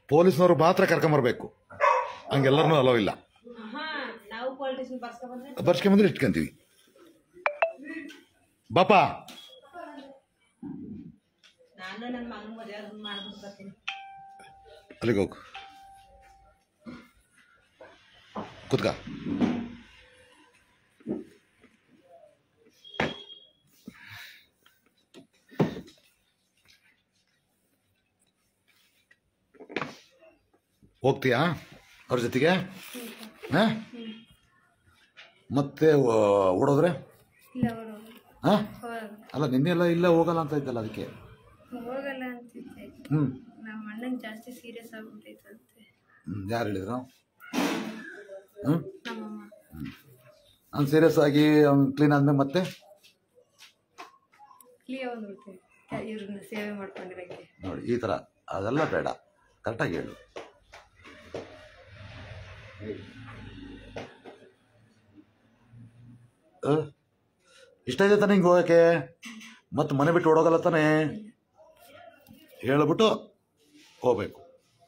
ಪೊಲೀಸ್ನವ್ರು ಮಾತ್ರ ಕರ್ಕೊಂಬರ್ಬೇಕು ಹಂಗೆಲ್ಲರನ್ನೂ ಅಲೋ ಇಲ್ಲ ಹಾ ನಾವು ಪೊಲಿಟಿಷನ್ ಬರ್ಸ್ಕೊಂಡ್ ಬಂದ್ರೆ ಬರ್ಸ್ಕೊಂಬಂದ್ರೆ ಇಟ್ಕೊಂತೀವಿ ಬಾಪ ನಾನು ನನ್ನ ಮಗನ ಮದುವೆ ಮಾಡ್ಬಿಟ್ಟು ಬರ್ತೀನಿ ಅಲ್ಲಿಗೆ ಹೋಗು ಕೂತ್ಕ ಹೋಗ್ತೀಯಾ ಅವ್ರ ಜೊತೆಗೆ ಹಾ ಮತ್ತೆ ಓ- ಓಡೋದ್ರೆ ಇಲ್ಲ ಅವರು ಹಾ ಹೋಗಲ್ಲ ಅಲ್ಲ ನಿನ್ನೆಲ್ಲ ಇಲ್ಲ ಹೋಗಲ್ಲ ಅಂತ ಇದ್ದಲ್ಲ ಅದಕ್ಕೆ ಹೋಗಲ್ಲ ಅಂತಿದ್ದೆ ಹ್ಞೂ ನಮ್ಮ ಅಣ್ಣಂಗೆ ಜಾಸ್ತಿ ಸೀರಿಯಸ್ ಆಗ್ಬಿಟ್ಟೈತಂತೆ ಯಾರು ಹೇಳಿದ್ರು ಹ್ಞೂ ನಮ್ಮಮ್ಮ ಅವ್ನು ಸೀರಿಯಸ್ ಆಗಿ ಅವ್ನು ಕ್ಲೀನ್ ಆದ್ಮೇಲೆ ಮತ್ತೆ ಕ್ಲಿಯ ಬಂದ್ಬಿಡ್ತೀವಿ ಇವ್ರನ್ನ ಸೇವೆ ಮಾಡ್ಕೊಂಡಿರಕ್ಕೆ ನೋಡಿ ಈ ಥರ ಅದೆಲ್ಲ ಬೇಡ ಕರೆಕ್ಟಾಗಿ ಹೇಳು ಆ? ಇಷ್ಟ ಇದೆ ತಾನೆ ಹಿಂಗೆ ಹೋಗಕ್ಕೆ ಮತ್ತೆ ಮನೆ ಬಿಟ್ಟು ಓಡೋಗಲ್ಲ ತಾನೆ ಹೇಳ್ಬಿಟ್ಟು ಹೋಗ್ಬೇಕು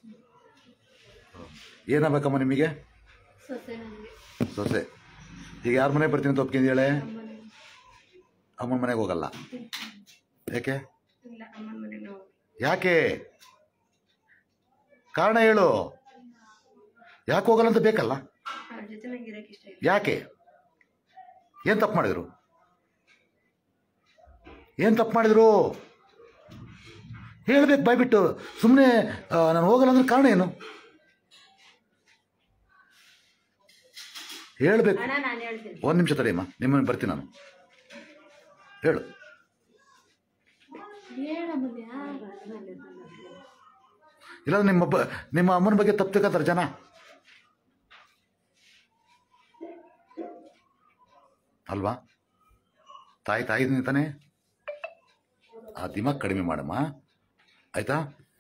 ಏನಾಗಬೇಕಮ್ಮ ನಿಮಗೆ ಸೊಸೆ ನನಗೆ ಸೊಸೆ ಈಗ ಯಾರ ಮನೆಗೆ ಬರ್ತೀನಿ ಅಂತ ಒಪ್ಕೊಂಡಿದ್ದಾಳೆ ಅಮ್ಮನ ಅಮ್ಮನ ಮನೆಗೆ ಹೋಗಲ್ಲ ಯಾಕೆ ಇಲ್ಲ ಅಮ್ಮನ ಮನೆಗೆ ಹೋಗಿ ಯಾಕೆ ಕಾರಣ ಹೇಳು ಯಾಕೆ ಹೋಗಲ್ಲ ಅಂತ ಬೇಕಲ್ಲ ಅವ್ರ ಜೊತೆ ನಂಗೆ ಇರಕ್ಕೆ ಇಷ್ಟ ಇಲ್ಲ ಯಾಕೆ ಏನು ತಪ್ಪು ಮಾಡಿದ್ರು ಏನು ತಪ್ಪು ಮಾಡಿದ್ರು ಹೇಳ್ಬೇಕು ಬಾಯ್ಬಿಟ್ಟು ಸುಮ್ಮನೆ ನಾನು ಹೋಗಲ್ಲ ಅಂದ್ರೆ ಕಾರಣ ಏನು ಹೇಳ್ಬೇಕು ಅಣ್ಣ ನಾನು ಹೇಳ್ತೀನಿ ಒಂದು ನಿಮಿಷ ತಡೆಯಮ್ಮ ನಿಮ್ಮ ಬರ್ತೀನಿ ನಾನು ಹೇಳು ಇಲ್ಲ ನಿಮ್ಮ ಬ ನಿಮ್ಮ ಅಮ್ಮನ ಬಗ್ಗೆ ತಪ್ಪು ತಿಳ್ಕೊತಾರೆ ಜನ ಅಲ್ವಾ ತಾಯಿ ತಾಯಿ ತಾನೆ ಆ ದಿಮಾಗ್ ಕಡಿಮೆ ಮಾಡಮ್ಮ ಆಯ್ತಾ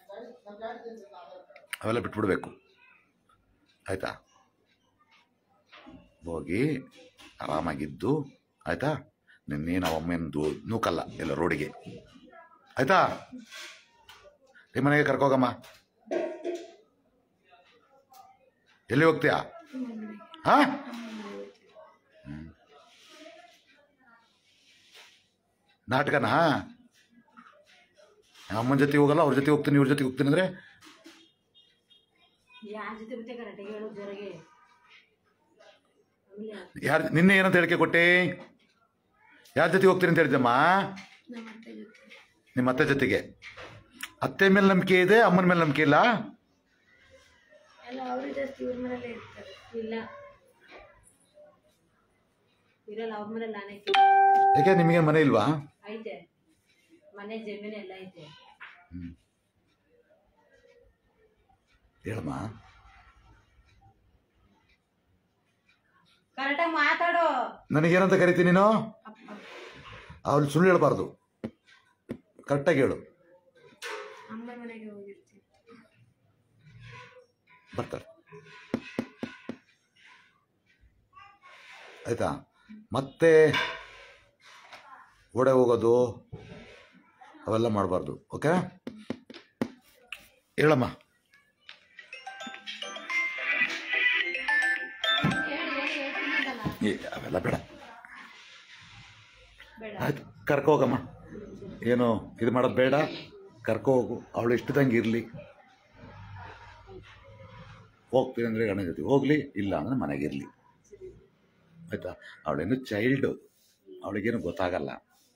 ಅವೆಲ್ಲ ಬಿಟ್ಬಿಡ್ಬೇಕು ಆಯ್ತಾ ಹೋಗಿ ಆರಾಮಾಗಿದ್ದು ಆಯ್ತಾ ನಿನ್ನೇನು ಅವಮ್ಮೇನು ನೂಕಲ್ಲ ಎಲ್ಲ ರೋಡಿಗೆ ಆಯ್ತಾ ನಿಮ್ಮ ಮನೆಗೆ ಕರ್ಕೋಗಮ್ಮ ಎಲ್ಲಿ ಹೋಗ್ತೀಯಾ ಹಾ ಹ್ಮ್. ನಾಟಕನಾ ಅಮ್ಮನ ಜೊತೆ ಹೋಗಲ್ಲ ಅವ್ರ ಜೊತೆ ಹೋಗ್ತೀನಿ ಇವ್ರ ಜೊತೆ ಹೋಗ್ತೀನಿ ಅಂದ್ರೆ ಯಾರ ಜೊತೆ ಮತ್ತೆ ಕರೆಕ್ಟಾಗಿ ಹೇಳು ಜೋರಾಗಿ ಆಮೇಲೆ ಯಾರು ನಿನ್ನೆ ಏನಂತ ಹೇಳಿಕೆ ಕೊಟ್ಟೆ ಯಾರ ಜೊತೆ ಹೋಗ್ತೀನಿ ಅಂತ ಹೇಳಿದ್ದಮ್ಮ ನಮ್ಮ ಅತ್ತೆ ಜೊತೆ ನಿಮ್ಮ ಅತ್ತೆ ಜೊತೆಗೆ ಅತ್ತೆ ಮೇಲೆ ನಂಬಿಕೆ ಇದೆ ಅಮ್ಮನ ಮೇಲೆ ನಂಬಿಕೆ ಇಲ್ಲ ಎಲ್ಲ ಅವರು ಜಾಸ್ತಿ ಇವ್ರ ಮನೇಲೇ ಇರ್ತಾರೆ ಇಲ್ಲ ಇರಲ್ಲ ಅವ್ರ ಮನೇಲಿ ನಾನೇ ಯಾಕೆ ನಿಮಗೆ ಮನೆ ಇಲ್ವಾ ಐತೆ ಮನೆ ಜಮೀನು ಎಲ್ಲ ಐತೆ ಹೇಳಮ್ಮ ಕರೆಕ್ಟಾಗಿ ಮಾತಾಡು ನನಗೇನಂತ ಕರಿತೀನಿ ನೀನು ಅವ್ಳು ಸುಳ್ಳು ಹೇಳ್ಬಾರ್ದು ಕರೆಕ್ಟಾಗಿ ಹೇಳು ಅಮ್ಮನ ಮನೆಗೆ ಹೋಗಿರ್ತೀವಿ ಬರ್ತಾರೆ ಆಯ್ತಾ ಮತ್ತೆ ಓಡೆ ಹೋಗೋದು ಅವೆಲ್ಲ ಮಾಡಬಾರ್ದು ಓಕೆ ಹೇಳಮ್ಮ ಏ, ಅವೆಲ್ಲ ಬೇಡ ಬೇಡ ಆಯ್ತು ಕರ್ಕೊ ಹೋಗಮ್ಮ ಏನು ಇದು ಮಾಡೋದು ಬೇಡ ಕರ್ಕೊ ಹೋಗು ಅವಳು ಇಷ್ಟದಂಗೆ ಇರಲಿ ಹೋಗ್ತೀನಿ ಅಂದರೆ ಗಂಡನ ಜೊತೆ ಹೋಗಲಿ ಇಲ್ಲ ಅಂದರೆ ಮನೆಗಿರಲಿ ಆಯಿತಾ ಅವಳೇನು ಚೈಲ್ಡು ಅವಳಿಗೇನು ಗೊತ್ತಾಗಲ್ಲ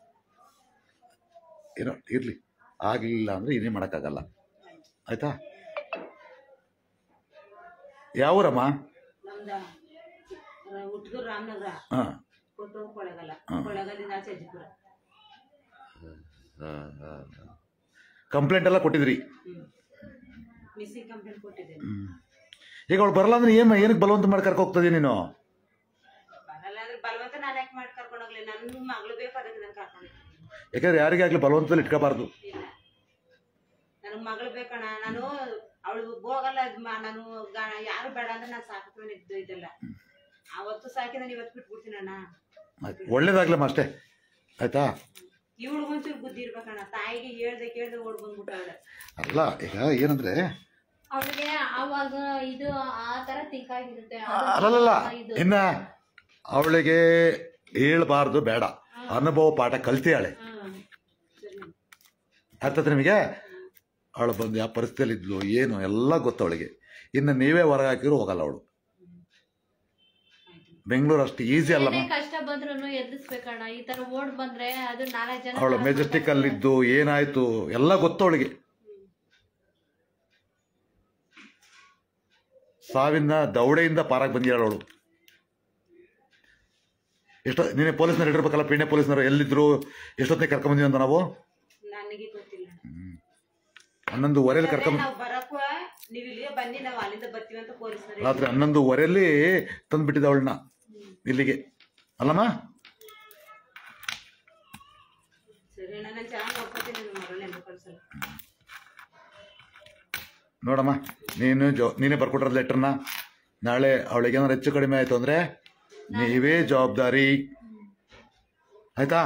ಏನೋ ಇರಲಿ ಆಗಲಿಲ್ಲ ಅಂದರೆ ಇನ್ನೇ ಮಾಡೋಕ್ಕಾಗಲ್ಲ ಆಯಿತಾ ಯಾವೂರಮ್ಮ ನಮ್ದ ಹುಟ್ಟಿದ್ರು ರಾಮನಗರ ಹಾಂ ಕೊಟ್ಟು ಕೊಳ್ಳಗಲ್ಲ ಕೊಳ್ಳಗಲ್ಲಿಂದ ಆಚೆ ಅಜ್ಜಿಪುರ ಕಂಪ್ಲೇಂಟ್ ಎಲ್ಲ ಕೊಟ್ಟಿದ್ರಿ ಹ್ಮ್ ಮಿಸ್ಸಿಂಗ್ ಕಂಪ್ಲೇಂಟ್ ಕೊಟ್ಟಿದ್ದೇನೆ ಈಗ ಅವಳು ಬರಲ್ಲ ಅಂದ್ರೆ ಏನು ಏನಕ್ಕೆ ಬಲವಂತ ಮಾಡಿ ಕರ್ಕೊ ಹೋಗ್ತದೆ ನೀನು ಬರಲ್ಲ ಅಂದ್ರೆ ಬಲವಂತ ನಾನು ಯಾಕೆ ಮಾಡಿ ಕರ್ಕೊಂಡು ಹೋಗ್ಲಿ ನನ್ನ ಮಗಳು ಬೇಕು ಅದಕ್ಕೆ ನಾನು ಕರ್ಕೊಂಡು ಯಾಕಂದ್ರೆ ಯಾರಿಗಾಗಲಿ ಬಲವಂತದಲ್ಲಿ ಇಟ್ಕೋಬಾರ್ದು ಇಲ್ಲ ನನಗೆ ಮಗಳು ಬೇಕಣ್ಣ ನಾನು ಅವಳು ಹೋಗಲ್ಲ ಅದ್ ಮಾ- ನಾನು ಗ- ಯಾರು ಬೇಡ ಅಂದ್ರೆ ನಾನು ಸಾಕಿದ್ರೆ ಇದ್ದು ಇದೆಲ್ಲ ಅವತ್ತು ಸಾಕಿ ನಾನು ಇವತ್ತು ಬಿಟ್ಬಿಡ್ತೀನಿ ಅಣ್ಣ ಆಯ್ತು ಒಳ್ಳೇದಾಗ್ಲಮ್ಮ ಅಷ್ಟೇ ಆಯ್ತಾ ಇವಳು ಒಂಚೂರು ಬುದ್ಧಿ ಇರ್ಬೇಕಣ್ಣ ತಾಯಿಗೆ ಹೇಳ್ದೆ ಕೇಳ್ದೆ ಓಡ್ ಬಂದ್ಬಿಟ್ಟವಳೆ ಅಲ್ಲ ಈಗ ಏನಂದ್ರೆ ಅವಳಿಗೆ ಆವಾಗ ಇದು ಆ ತರ ತಿಂಕ್ ಆಗಿರುತ್ತೆ ಅಲ್ಲಲ್ಲ ಇದು ಇನ್ನ ಅವಳಿಗೆ ಹೇಳ್ಬಾರ್ದು ಬೇಡ ಅನುಭವ ಪಾಠ ಕಲ್ತಿಯಾಳೆ ಅರ್ಥಾತ್ ನಿಮಗೆ ಅವಳು ಬಂದು ಯಾವ ಪರಿಸ್ಥಿತಿಯಲ್ಲಿ ಇದ್ಲು ಏನು ಎಲ್ಲ ಗೊತ್ತು ಅವಳಿಗೆ ಇನ್ನು ನೀವೇ ಹೊರಗೆ ಹಾಕಿದ್ರು ಹೋಗಲ್ಲ ಅವಳು ಬೆಂಗಳೂರು ಅಷ್ಟು ಈಸಿ ಅಲ್ಲಮ್ಮ ಏನೇ ಕಷ್ಟ ಬಂದ್ರು ಎದುರಿಸ್ಬೇಕಣ್ಣ ಈ ತರ ಓಡ್ ಬಂದ್ರೆ ಅದು ನಾಲ್ಕು ಜನ ಅವಳು ಮೆಜೆಸ್ಟಿಕ್ ಅಲ್ಲಿದ್ದು ಏನಾಯ್ತು ಎಲ್ಲ ಗೊತ್ತು ಅವಳಿಗೆ ಸಾವಿನ ದೌಡೆಯಿಂದ ಪಾರಾಗಿ ಬಂದಿದ್ದಾಳು ಅವಳು ಎಷ್ಟೋ ನೀನೆ ಪೊಲೀಸ್ನವ್ರು ಇಡಿರ್ಬೇಕಲ್ಲ ಪೀಣ್ಯ ಪೊಲೀಸ್ನವರು ಎಲ್ಲಿದ್ರು ಎಷ್ಟೊತ್ತಿಗೆ ಕರ್ಕೊಂಬಂದಿವಿ ಅಂತ ನಾವು ನನಗೆ ಗೊತ್ತಿಲ್ಲ ಹನ್ನೊಂದುವರೆಯಲ್ಲಿ ಕರ್ಕೊಂಡ್ ನಾವು ಬರಕ್ಕೂ ನೀವ್ ಇಲ್ಲಿಗೆ ಬನ್ನಿ ನಾವು ಅಲ್ಲಿಂದ ಬರ್ತೀವಿ ಅಂತ ಪೊಲೀಸರು ರಾತ್ರಿ ಹನ್ನೊಂದುವರೆಯಲ್ಲಿ ತಂದುಬಿಟ್ಟಿದ್ದ ಅವಳನ್ನ ಇಲ್ಲಿಗೆ ಅಲ್ಲಮ್ಮ ಸರಿ ಅಣ್ಣ ನಾನು ಚೆನ್ನಾಗಿ ನೋಡ್ಕೊತೀನಿ ನನ್ನ ಮಗಳನ್ನ ಎಂದು ಕಳ್ಸಲ್ಲ ನೋಡಮ್ಮ ನೀನು ಜೋ ನೀನೇ ಬರ್ಕೊಟ್ರದ ಲೆಟ್ರನ್ನ ನಾಳೆ ಅವಳಿಗೆ ಏನಾದ್ರು ಹೆಚ್ಚು ಕಡಿಮೆ ಆಯಿತು ಅಂದರೆ ನೀವೇ ಜವಾಬ್ದಾರಿ ಆಯ್ತಾ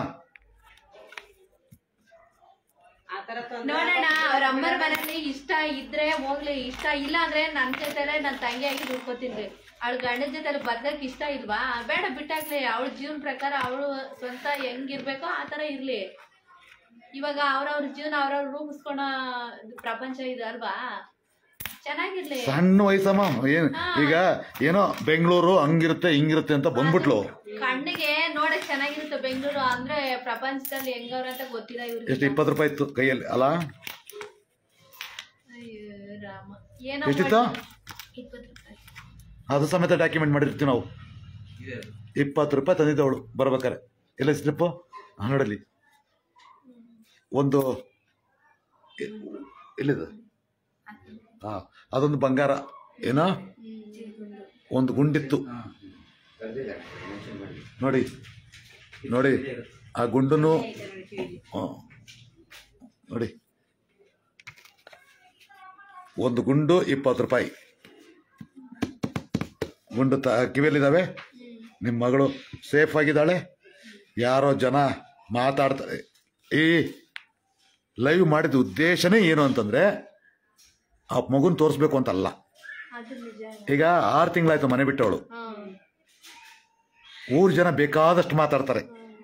ಆ ತರ ತೊಂದ್ರೆ ನೋಡೋಣ ಅವ್ರ ಅಮ್ಮರ ಮನೇಲಿ ಇಷ್ಟ ಇದ್ರೆ ಹೋಗ್ಲಿ ಇಷ್ಟ ಇಲ್ಲ ಅಂದ್ರೆ ನನ್ ಜೊತೆಲೆ ನನ್ ತಂಗಿಯಾಗಿ ದುಡ್ಕೋತೀನಿ ಅವಳ ಗಂಡನ ಜೊತೆಲಿ ಬದುಕಕ್ ಇಷ್ಟ ಇಲ್ವಾ ಬೇಡ ಬಿಟ್ಟಾಗ್ಲಿ ಅವಳ ಜೀವನ ಪ್ರಕಾರ ಅವಳು ಸ್ವಂತ ಹೆಂಗಿರ್ಬೇಕೋ ಆ ತರ ಇರ್ಲಿ ಇವಾಗ ಅವ್ರವ್ರ ಜೀವನ ಅವ್ರವ್ರ ರೂಪಿಸ್ಕೊಳೋ ಪ್ರಪಂಚ ಇದೆ ಅಲ್ವಾ ಚೆನ್ನಾಗಿರ್ಲಿ ಸಣ್ಣ ವಯಸ್ಸಮ್ಮ ಏನು ಈಗ ಏನೋ ಬೆಂಗಳೂರು ಹಂಗಿರುತ್ತೆ ಹಿಂಗಿರುತ್ತೆ ಅಂತ ಬಂದ್ಬಿಟ್ಲು ಕಣ್ಣಿಗೆ ನೋಡಕ್ ಚೆನ್ನಾಗಿರುತ್ತೆ ಬೆಂಗಳೂರು ಅಂದ್ರೆ ಪ್ರಪಂಚದಲ್ಲಿ ಹೆಂಗವ್ರ ಅಂತ ಗೊತ್ತಿಲ್ಲ ಎಷ್ಟು ಇವ್ರಿಗೆ ಇಪ್ಪತ್ತು ರೂಪಾಯಿ ಇತ್ತು ಕೈಯಲ್ಲಿ ಅಲ್ಲ ಅಯ್ಯೋ ರಾಮ ಏನೋ ಎಷ್ಟಿತ್ತು? ಇಪ್ಪತ್ತು ರೂಪಾಯಿ ಅದು ಸಮೇತ ಡಾಕ್ಯುಮೆಂಟ್ ಮಾಡಿರ್ತೀವಿ ನಾವು ಇಪ್ಪತ್ತು ರೂಪಾಯಿ ತಂದಿದ್ದವಳು ಬರ್ಬೇಕಾರೆ ಎಲ್ಲ ಸ್ಲಿಪ್ಪು ನೋಡಲಿ ಒಂದು ಎ- ಎಲ್ಲಿದೆ ಹಾಂ ಅದೊಂದು ಬಂಗಾರ ಏನೋ ಒಂದು ಗುಂಡಿತ್ತು ನೋಡಿ ನೋಡಿ ಆ ಗುಂಡನ್ನು ಹ್ಮ್. ನೋಡಿ ಒಂದು ಗುಂಡು ಇಪ್ಪತ್ತು ರೂಪಾಯಿ ಗುಂಡು ತ ಕಿವಿಯಲ್ಲಿದ್ದಾವೆ ನಿಮ್ಮ ಮಗಳು ಸೇಫ್ ಆಗಿದ್ದಾಳೆ ಯಾರೋ ಜನ ಮಾತಾಡ್ತಾರೆ ಈ ಲೈವ್ ಮಾಡಿದ ಉದ್ದೇಶನೇ ಏನು ಅಂತಂದರೆ ಆ ಮಗುನ ತೋರಿಸ್ಬೇಕು ಅಂತಲ್ಲ ಅದು ನಿಜ ಈಗ ಆರು ತಿಂಗಳಾಯ್ತು ಮನೆ ಬಿಟ್ಟವಳು ಹ್ಮ್ ಊರು ಜನ ಬೇಕಾದಷ್ಟು ಮಾತಾಡ್ತಾರೆ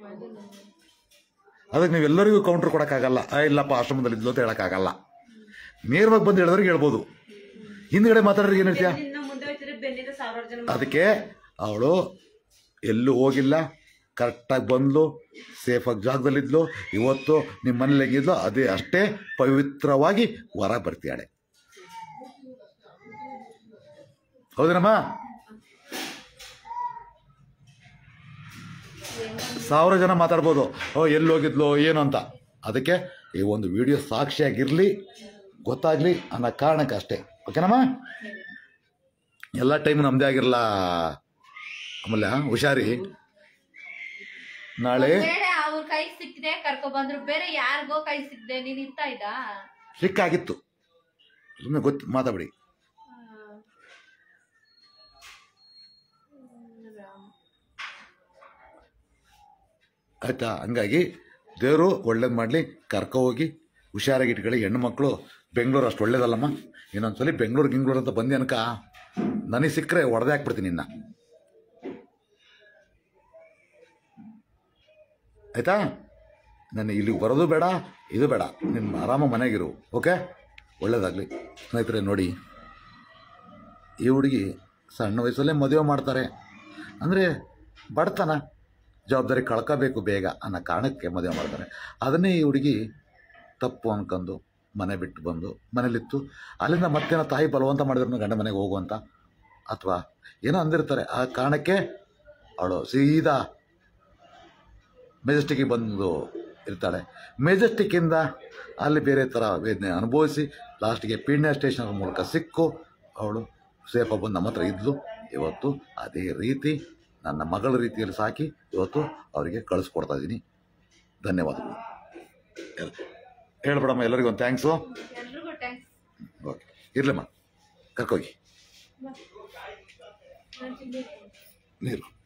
ಅದಕ್ಕೆ ನೀವೆಲ್ಲರಿಗೂ ಕೌಂಟ್ರ್ ಕೊಡೋಕ್ಕಾಗಲ್ಲ ಆ, ಇಲ್ಲಪ್ಪ ಆಶ್ರಮದಲ್ಲಿ ಇದ್ಲು ಅಂತ ಹೇಳೋಕ್ಕಾಗಲ್ಲ ನೇರವಾಗಿ ಬಂದು ಹೇಳಿದ್ರಿಗೆ ಹೇಳ್ಬೋದು ಹಿಂದ್ಗಡೆ ಮಾತಾಡೋರಿಗೆ ಏನು ಹೇಳ್ತೀಯ ಇನ್ನು ಮುಂದೆ ಹೋಯ್ತಿದ್ರೆ ಬೆನ್ನಿಂದ ಸಾವಿರಾರು ಜನ ಅದಕ್ಕೆ ಅವಳು ಎಲ್ಲೂ ಹೋಗಿಲ್ಲ ಕರೆಕ್ಟಾಗಿ ಬಂದ್ಲು ಸೇಫಾಗಿ ಜಾಗದಲ್ಲಿದ್ಲು ಇವತ್ತು ನಿಮ್ಮ ಮನೇಲಿ ಹೆಂಗಿದ್ಲು ಅದೇ ಅಷ್ಟೇ ಪವಿತ್ರವಾಗಿ ಹೊರ ಬರ್ತಿಯಾಳೆ ಹೌದೇನಮ್ಮ ಸಾವಿರ ಜನ ಮಾತಾಡ್ಬೋದು ಓ ಎಲ್ಲಿ ಹೋಗಿದ್ಲು ಏನು ಅಂತ ಅದಕ್ಕೆ ಈ ಒಂದು ವಿಡಿಯೋ ಸಾಕ್ಷಿಯಾಗಿರಲಿ ಗೊತ್ತಾಗಲಿ ಅನ್ನೋ ಕಾರಣಕ್ಕೆ ಅಷ್ಟೇ ಓಕೆನಮ್ಮ ಎಲ್ಲ ಟೈಮ್ ನಮ್ಮದೇ ಆಗಿರಲ್ಲ ಆಮೇಲೆ ಹುಷಾರಿ ನಾಳೆ ಬೇರೆ ಅವ್ರ ಕೈ ಸಿಕ್ಕದೆ ಕರ್ಕೊ ಬಂದ್ರು ಬೇರೆ ಯಾರಿಗೋ ಕೈ ಸಿಕ್ಕದೆ ನೀನ್ ಇರ್ತ ಇದ್ದ ಸಿಕ್ಕಾಗಿತ್ತು ಸುಮ್ಮನೆ ಗೊತ್ತು ಮಾತಾಡಿ ಆಯ್ತಾ ಹಂಗಾಗಿ ದೇವರು ಒಳ್ಳೇದು ಮಾಡಲಿ ಕರ್ಕೊ ಹೋಗಿ ಹುಷಾರಾಗಿ ಇಟ್ಕೊಳ್ಳಿ ಹೆಣ್ಣು ಮಕ್ಕಳು ಬೆಂಗಳೂರು ಅಷ್ಟು ಒಳ್ಳೇದಲ್ಲಮ್ಮ ಇನ್ನೊಂದ್ಸಲಿ ಬೆಂಗಳೂರು ಗಿಂಗ್ಳೂರು ಅಂತ ಬಂದೆ ಅನ್ಕ ನನಗೆ ಸಿಕ್ಕರೆ ಹೊಡೆದೇ ಹಾಕ್ಬಿಡ್ತೀನಿ ಇನ್ನ ಆಯ್ತಾ ನನಗೆ ಇಲ್ಲಿಗೆ ಬರೋದು ಬೇಡ ಇದು ಬೇಡ ನಿನ್ನ ಆರಾಮ ಮನೆಗಿರು ಓಕೆ ಒಳ್ಳೇದಾಗಲಿ ಸ್ನೇಹಿತರೆ ನೋಡಿ ಈ ಹುಡುಗಿ ಸಣ್ಣ ವಯಸ್ಸಲ್ಲೇ ಮದುವೆ ಮಾಡ್ತಾರೆ ಅಂದರೆ ಬಡತನ ಜವಾಬ್ದಾರಿ ಕಳ್ಕೋಬೇಕು ಬೇಗ ಅನ್ನೋ ಕಾರಣಕ್ಕೆ ಮದುವೆ ಮಾಡ್ತಾರೆ ಅದನ್ನೇ ಈ ಹುಡುಗಿ ತಪ್ಪು ಅನ್ಕೊಂಡು ಮನೆ ಬಿಟ್ಟು ಬಂದು ಮನೇಲಿತ್ತು ಅಲ್ಲಿಂದ ಮತ್ತೇನೋ ತಾಯಿ ಬಲವಂತ ಮಾಡಿದ್ರು ಗಂಡ ಮನೆಗೆ ಹೋಗುವಂತ ಅಥವಾ ಏನೋ ಅಂದಿರ್ತಾರೆ ಆ ಕಾರಣಕ್ಕೆ ಅವಳು ಸೀದಾ ಮೆಜೆಸ್ಟಿಕ್ಕಿಗೆ ಬಂದು ಇರ್ತಾಳೆ ಮೆಜೆಸ್ಟಿಕ್ಕಿಂದ ಅಲ್ಲಿ ಬೇರೆ ಥರ ವೇದನೆ ಅನುಭವಿಸಿ ಲಾಸ್ಟಿಗೆ ಪೀಣ್ಯ ಸ್ಟೇಷನ್ ಮೂಲಕ ಸಿಕ್ಕು ಅವಳು ಸೇಫಾಗಿ ಬಂದು ನಮ್ಮ ಹತ್ರ ಇದ್ಲು ಇವತ್ತು ಅದೇ ರೀತಿ ನನ್ನ ಮಗಳ ರೀತಿಯಲ್ಲಿ ಸಾಕಿ ಇವತ್ತು ಅವರಿಗೆ ಕಳಿಸ್ಕೊಡ್ತಾ ಇದ್ದೀನಿ ಧನ್ಯವಾದಗಳು ಎಲ್- ಹೇಳ್ಬಿಡಮ್ಮ ಎಲ್ಲರಿಗೂ ಒಂದು ಥ್ಯಾಂಕ್ಸು ಎಲ್ರಿಗೂ ಟ್ಯಾಂಕ್ಸ್ ಓಕೆ ಇರ್ಲಮ್ಮ ಕರ್ಕೋಗಿ ನೀರು